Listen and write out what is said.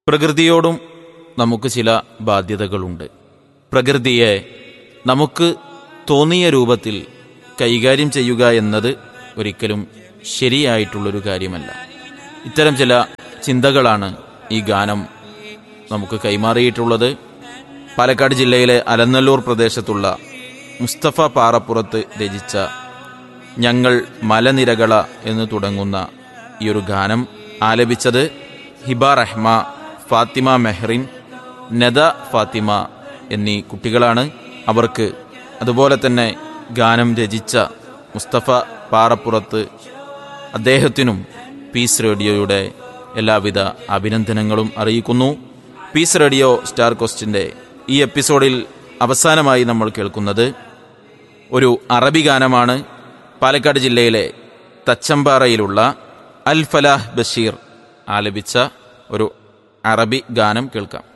പ്രകൃതിയോടും നമുക്ക് ചില ബാധ്യതകളുണ്ട് പ്രകൃതിയെ നമുക്ക് തോന്നിയ രൂപത്തിൽ കൈകാര്യം ചെയ്യുക എന്നത് ഒരിക്കലും ശരിയായിട്ടുള്ളൊരു കാര്യമല്ല ഇത്തരം ചില ചിന്തകളാണ് ഈ ഗാനം നമുക്ക് കൈമാറിയിട്ടുള്ളത് പാലക്കാട് ജില്ലയിലെ അലനല്ലൂർ പ്രദേശത്തുള്ള മുസ്തഫ പാറപ്പുറത്ത് രചിച്ച ഞങ്ങൾ മലനിരകള എന്ന് തുടങ്ങുന്ന ഈ ഒരു ഗാനം ആലപിച്ചത് ഹിബ റഹ്മ ഫാത്തിമ മെഹ്റിൻ നദ ഫാത്തിമ എന്നീ കുട്ടികളാണ് അവർക്ക് അതുപോലെ തന്നെ ഗാനം രചിച്ച മുസ്തഫ പാറപ്പുറത്ത് അദ്ദേഹത്തിനും പീസ് റേഡിയോയുടെ എല്ലാവിധ അഭിനന്ദനങ്ങളും അറിയിക്കുന്നു പീസ് റേഡിയോ സ്റ്റാർ കോസ്റ്റിന്റെ ഈ എപ്പിസോഡിൽ അവസാനമായി നമ്മൾ കേൾക്കുന്നത് ഒരു അറബി ഗാനമാണ് പാലക്കാട് ജില്ലയിലെ തച്ചമ്പാറയിലുള്ള അൽ ഫലാഹ് ബഷീർ ആലപിച്ച ഒരു അറബി ഗാനം കേൾക്കാം